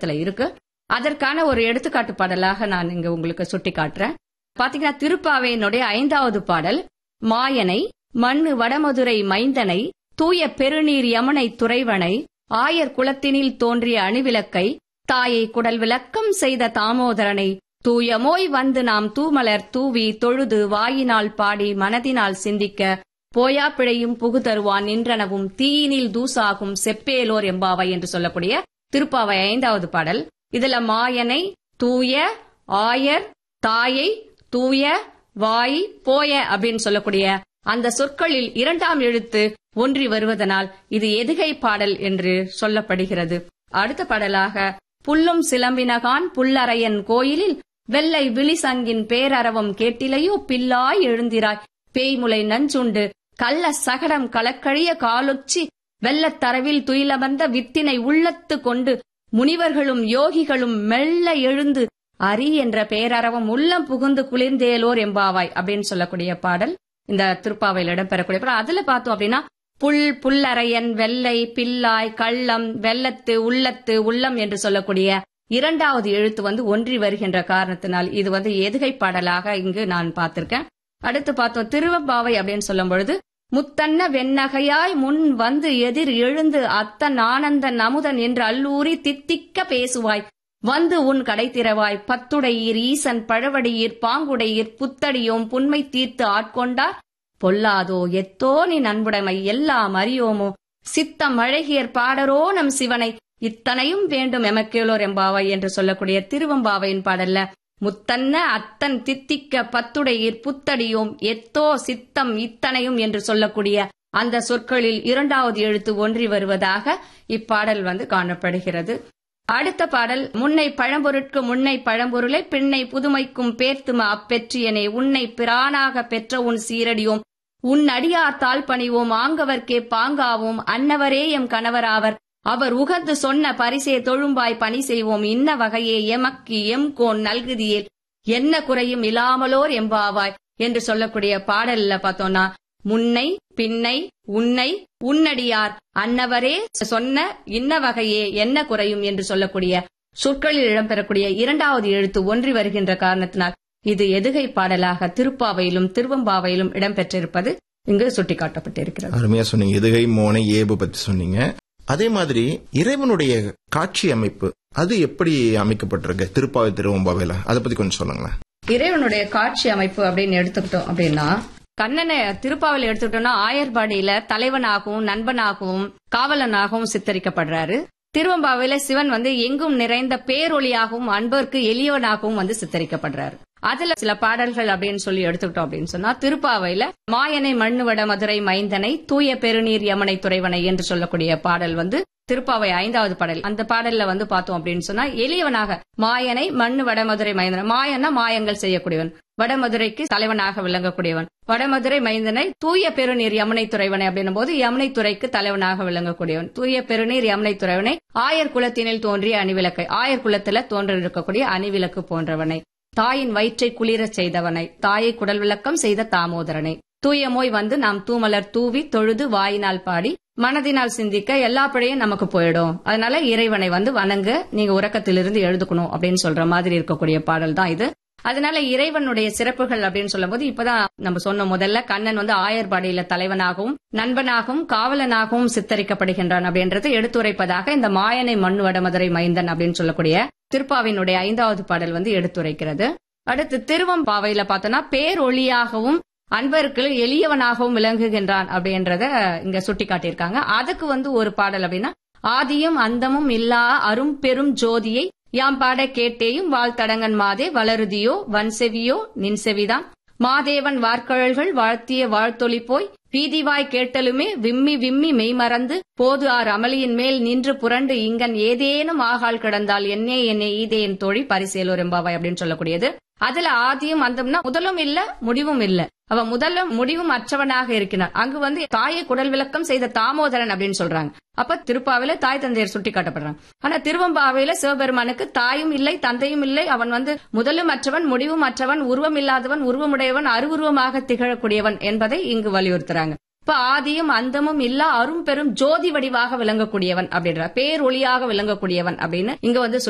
பதிகத்துல இருக்கு அதற்கான ஒரு எடுத்துக்காட்டு பாடலாக நான் இங்க உங்களுக்கு சுட்டி காட்டுறேன் பாத்தீங்கன்னா திருப்பாவையினுடைய ஐந்தாவது பாடல் மாயனை மண்ணு வடமதுரை மைந்தனை தூய பெருநீர் யமுனை துறைவனை ஆயர் குலத்தினில் தோன்றிய அணிவிளக்கை தாயை குடல் விளக்கம் செய்த தாமோதரனை தூயமோய் வந்து நாம் தூமலர் தூவி தொழுது வாயினால் பாடி மனதினால் சிந்திக்க போயா பிழையும் புகு தருவான் நின்றனவும் தீயினில் தூசாகும் செப்பேலோர் எம்பாவை என்று சொல்லக்கூடிய திருப்பாவை ஐந்தாவது பாடல் இதுல மாயனை தூய ஆயர் தாயை தூய வாய் போய அப்படின்னு சொல்லக்கூடிய அந்த சொற்களில் இரண்டாம் எழுத்து ஒன்றி வருவதனால் இது எதுகை பாடல் என்று சொல்லப்படுகிறது அடுத்த பாடலாக புல்லும் சிலம்பினகான் புல்லறையன் கோயிலில் வெள்ளை விழிசங்கின் பேரரவம் கேட்டிலையோ பில்லாய் எழுந்திராய் பேய்முலை நஞ்சுண்டு கள்ள சகடம் கலக்கழிய காலொச்சி வெள்ளத்தரவில் துயிலமர்ந்த வித்தினை உள்ளத்து கொண்டு முனிவர்களும் யோகிகளும் மெல்ல எழுந்து அரி என்ற பேரரவம் உள்ளம் புகுந்து குளிர்ந்தேலோர் எம்பாவாய் அப்படின்னு சொல்லக்கூடிய பாடல் இந்த திருப்பாவையில் இடம்பெறக்கூடிய பாடல் அதுல பார்த்தோம் அப்படின்னா புல் புல்லறையன் வெள்ளை பில்லாய் கள்ளம் வெள்ளத்து உள்ளத்து உள்ளம் என்று சொல்லக்கூடிய இரண்டாவது எழுத்து வந்து ஒன்றி வருகின்ற காரணத்தினால் இது வந்து எதுகை பாடலாக இங்கு நான் பார்த்திருக்கேன் அடுத்து பார்த்தோம் திருவம்பாவை அப்படின்னு சொல்லும் பொழுது முத்தன்ன வெண்ணகையாய் முன் வந்து எதிர் எழுந்து அத்தன் ஆனந்தன் அமுதன் என்று அல்லூரி தித்திக்க பேசுவாய் வந்து உன் கடை திறவாய் பத்துடையீர் ஈசன் பழவடியீர் பாங்குடையீர் புத்தடியோம் புன்மை தீர்த்து ஆட்கொண்டார் பொல்லாதோ எத்தோ நீ நண்புடைமை எல்லாம் அறியோமோ சித்தம் அழகியர் பாடரோ நம் சிவனை இத்தனையும் வேண்டும் எமக்கேலோர் எம்பாவை என்று சொல்லக்கூடிய திருவம்பாவையின் பாடல்ல முத்தன்ன அத்தன் தித்திக்க பத்துடையீர் புத்தடியோம் எத்தோ சித்தம் இத்தனையும் என்று சொல்லக்கூடிய அந்த சொற்களில் இரண்டாவது எழுத்து ஒன்றி வருவதாக இப்பாடல் வந்து காணப்படுகிறது அடுத்த பாடல் முன்னை பழம்பொருட்கு முன்னை பழம்பொருளை பின்னை புதுமைக்கும் பேர்த்தும அப்பெற்றியனே உன்னை பிரானாக பெற்ற உன் சீரடியோம் உன் அடியார் தாழ் பணிவோம் ஆங்கவர்க்கே பாங்காவோம் அன்னவரே எம் கணவராவர் அவர் உகந்து சொன்ன பரிசே தொழும்பாய் பணி செய்வோம் இன்ன வகையே எமக்கு எம் கோன் நல்குதியேல் என்ன குறையும் இல்லாமலோர் எம்பாவாய் என்று சொல்லக்கூடிய பாடல்ல பார்த்தோம்னா முன்னை பின்னை உன்னை உன்னடியார் அன்னவரே சொன்ன இன்ன வகையே என்ன குறையும் என்று சொல்லக்கூடிய சொற்களில் இடம்பெறக்கூடிய இரண்டாவது எழுத்து ஒன்றி வருகின்ற காரணத்தினால் இது எதுகை பாடலாக திருப்பாவையிலும் திருவம்பாவையிலும் இடம்பெற்றிருப்பது இங்கு சுட்டிக்காட்டப்பட்டிருக்கிறது அருமையா சொன்னீங்க எதுகை மோனை ஏபு பத்தி சொன்னீங்க அதே மாதிரி இறைவனுடைய காட்சி அமைப்பு அது எப்படி அமைக்கப்பட்டிருக்கு திருப்பாவை திருவம்பாவையில அதை பத்தி கொஞ்சம் சொல்லுங்களேன் இறைவனுடைய காட்சி அமைப்பு அப்படின்னு எடுத்துக்கிட்டோம் அப்படின்னா கண்ணனை திருப்பாவல் எடுத்துக்கிட்டோம்னா ஆயர்பாடியில தலைவனாகவும் நண்பனாகவும் காவலனாகவும் சித்தரிக்கப்படுறாரு திருவம்பாவையில சிவன் வந்து எங்கும் நிறைந்த பேரொளியாகவும் அன்பருக்கு எளியவனாகவும் வந்து சித்தரிக்கப்படுறாரு அதுல சில பாடல்கள் அப்படின்னு சொல்லி எடுத்துக்கிட்டோம் அப்படின்னு சொன்னா திருப்பாவையில மாயனை மண்ணுவட மதுரை மைந்தனை தூய பெருநீர் யமனை துறைவனை என்று சொல்லக்கூடிய பாடல் வந்து திருப்பாவை ஐந்தாவது பாடல் அந்த பாடல்ல வந்து பார்த்தோம் அப்படின்னு சொன்னா எளியவனாக மாயனை மண்ணு வடமதுரை மைந்தனை மாயன்னா மாயங்கள் செய்யக்கூடியவன் வடமதுரைக்கு தலைவனாக விளங்கக்கூடியவன் வடமதுரை மைந்தனை தூய பெருநீர் யமுனை துறைவனை அப்படின்னும் போது யமுனை துறைக்கு தலைவனாக விளங்கக்கூடியவன் தூய பெருநீர் யமுனை துறைவனை ஆயர் குலத்தினில் தோன்றிய அணிவிளக்கை ஆயர் குலத்துல தோன்றிருக்கக்கூடிய அணிவிளக்கு போன்றவனை தாயின் வயிற்றை குளிரச் செய்தவனை தாயை குடல் விளக்கம் செய்த தாமோதரனை தூயமோய் வந்து நாம் தூமலர் தூவி தொழுது வாயினால் பாடி மனதினால் சிந்திக்க எல்லா பிழையும் நமக்கு போயிடும் அதனால இறைவனை வந்து வணங்க நீங்க உறக்கத்திலிருந்து எழுதுக்கணும் அப்படின்னு சொல்ற மாதிரி இருக்கக்கூடிய பாடல் தான் இது அதனால இறைவனுடைய சிறப்புகள் அப்படின்னு சொல்லும்போது இப்பதான் நம்ம சொன்ன முதல்ல கண்ணன் வந்து ஆயர்பாடியில தலைவனாகவும் நண்பனாகவும் காவலனாகவும் சித்தரிக்கப்படுகின்றான் அப்படின்றது எடுத்துரைப்பதாக இந்த மாயனை மண்ணு வடமதுரை மைந்தன் அப்படின்னு சொல்லக்கூடிய திருப்பாவினுடைய ஐந்தாவது பாடல் வந்து எடுத்துரைக்கிறது அடுத்து திருவம்பாவையில பார்த்தோம்னா பேரொளியாகவும் அன்பருக்கு எளியவனாகவும் விளங்குகின்றான் அப்படின்றத இங்க சுட்டி காட்டியிருக்காங்க அதுக்கு வந்து ஒரு பாடல் அப்படின்னா ஆதியும் அந்தமும் இல்லா அரும் பெரும் ஜோதியை யாம் பாட கேட்டேயும் வாழ்த்தடங்கன் மாதே வளருதியோ வன்செவியோ நின்செவிதான் மாதேவன் வார்கழல்கள் வாழ்த்திய வாழ்த்தொளி போய் பீதிவாய் கேட்டலுமே விம்மி விம்மி மெய்மறந்து போது ஆர் அமளியின் மேல் நின்று புரண்டு இங்கன் ஏதேனும் ஆகால் கிடந்தால் என்னே என்னே ஈதே என் தோழி பரிசேலோர் எம்பாவாய் அப்படின்னு சொல்லக்கூடியது அதுல ஆதியும் அந்தம்னா முதலும் இல்ல முடிவும் இல்ல அவ முதலும் முடிவும் அற்றவனாக இருக்கிறான் அங்கு வந்து தாயை குடல் விளக்கம் செய்த தாமோதரன் அப்படின்னு சொல்றாங்க அப்ப திருப்பாவில தாய் தந்தையர் சுட்டி காட்டப்படுறாங்க ஆனா திருவம்பாவையில சிவபெருமானுக்கு தாயும் இல்லை தந்தையும் இல்லை அவன் வந்து முதலும் அற்றவன் முடிவும் அற்றவன் உருவம் இல்லாதவன் உருவமுடையவன் அருவுருவமாக திகழக்கூடியவன் என்பதை இங்கு வலியுறுத்துறாங்க இப்ப ஆதியும் அந்தமும் இல்லா அரும் பெரும் ஜோதி வடிவாக விளங்கக்கூடியவன் அப்படின்ற பேரொளியாக விளங்கக்கூடியவன் அப்படின்னு இங்க வந்து